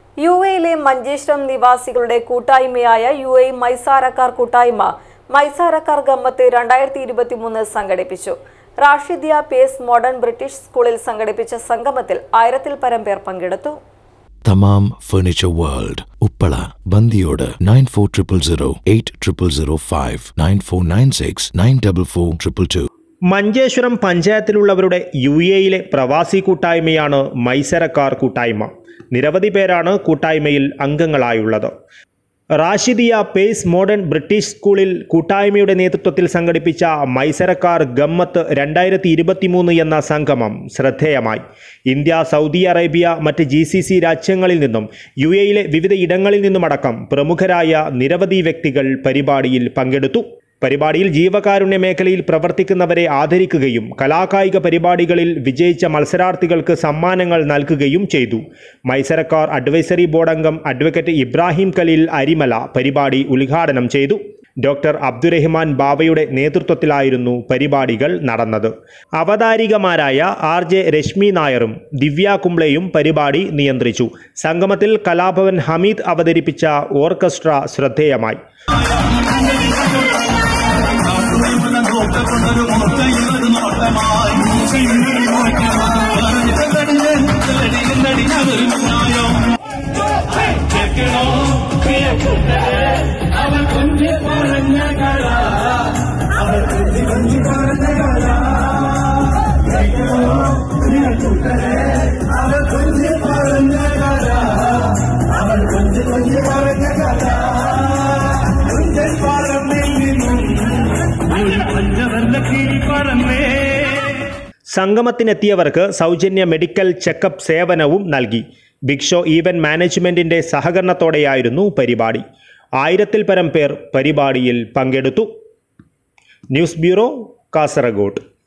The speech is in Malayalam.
യു എയിലെ മഞ്ചേശ്വരം നിവാസികളുടെ കൂട്ടായ്മയായ യു എ മൈസാരക്കാർ കൂട്ടായ്മ മൈസാരക്കാർ ഗമ്മത്ത് രണ്ടായിരത്തി ഇരുപത്തിമൂന്ന് സംഘടിപ്പിച്ചു റാഷിദിയ പേസ് മോഡേൺ ബ്രിട്ടീഷ് സ്കൂളിൽ സംഘടിപ്പിച്ച സംഗമത്തിൽ ആയിരത്തിൽ പരം പേർ പങ്കെടുത്തു തമാം furniture world Uppala Bandiyod nine four triple zero eight triple zero five nine four nine six nine double four triple two Manjeshwaram പഞ്ചായത്തിലുള്ളവരുടെ യു എയിലെ പ്രവാസി കൂട്ടായ്മയാണ് മൈസരക്കാർ കൂട്ടായ്മ നിരവധി പേരാണ് കൂട്ടായ്മയിൽ അംഗങ്ങളായുള്ളത് റാഷിദിയ പേസ് മോഡേൺ ബ്രിട്ടീഷ് സ്കൂളിൽ കൂട്ടായ്മയുടെ നേതൃത്വത്തിൽ സംഘടിപ്പിച്ച മൈസരക്കാർ ഗമ്മത്ത് രണ്ടായിരത്തി ഇരുപത്തിമൂന്ന് എന്ന സംഗമം ശ്രദ്ധേയമായി ഇന്ത്യ സൗദി അറേബ്യ മറ്റ് ജി സി സി രാജ്യങ്ങളിൽ നിന്നും യു എയിലെ വിവിധ ഇടങ്ങളിൽ നിന്നുമടക്കം പ്രമുഖരായ നിരവധി വ്യക്തികൾ പരിപാടിയിൽ പങ്കെടുത്തു പരിപാടിയിൽ ജീവകാരുണ്യ മേഖലയിൽ പ്രവർത്തിക്കുന്നവരെ ആദരിക്കുകയും കലാകായിക പരിപാടികളിൽ വിജയിച്ച മത്സരാർത്ഥികൾക്ക് സമ്മാനങ്ങൾ നൽകുകയും ചെയ്തു മൈസരക്കാർ അഡ്വൈസറി ബോർഡ് അംഗം അഡ്വക്കേറ്റ് ഇബ്രാഹിം ഖലീൽ അരിമല പരിപാടി ഉദ്ഘാടനം ചെയ്തു ഡോക്ടർ അബ്ദുറഹിമാൻ ബാബയുടെ നേതൃത്വത്തിലായിരുന്നു പരിപാടികൾ നടന്നത് അവതാരികമാരായ ആർ ജെ രശ്മി നായറും ദിവ്യ കുംബ്ലെയും പരിപാടി നിയന്ത്രിച്ചു സംഗമത്തിൽ കലാഭവൻ ഹമീദ് അവതരിപ്പിച്ച ഓർക്കസ്ട്ര ശ്രദ്ധേയമായി സംഗമത്തിനെത്തിയവർക്ക് സൗജന്യ മെഡിക്കൽ ചെക്കപ്പ് സേവനവും നൽകി ബിഗ് ഷോ ഈവന്റ് മാനേജ്മെന്റിന്റെ സഹകരണത്തോടെയായിരുന്നു പരിപാടി ആയിരത്തിൽ പരം പേർ പരിപാടിയിൽ പങ്കെടുത്തു ന്യൂസ് ബ്യൂറോ കാസർഗോഡ്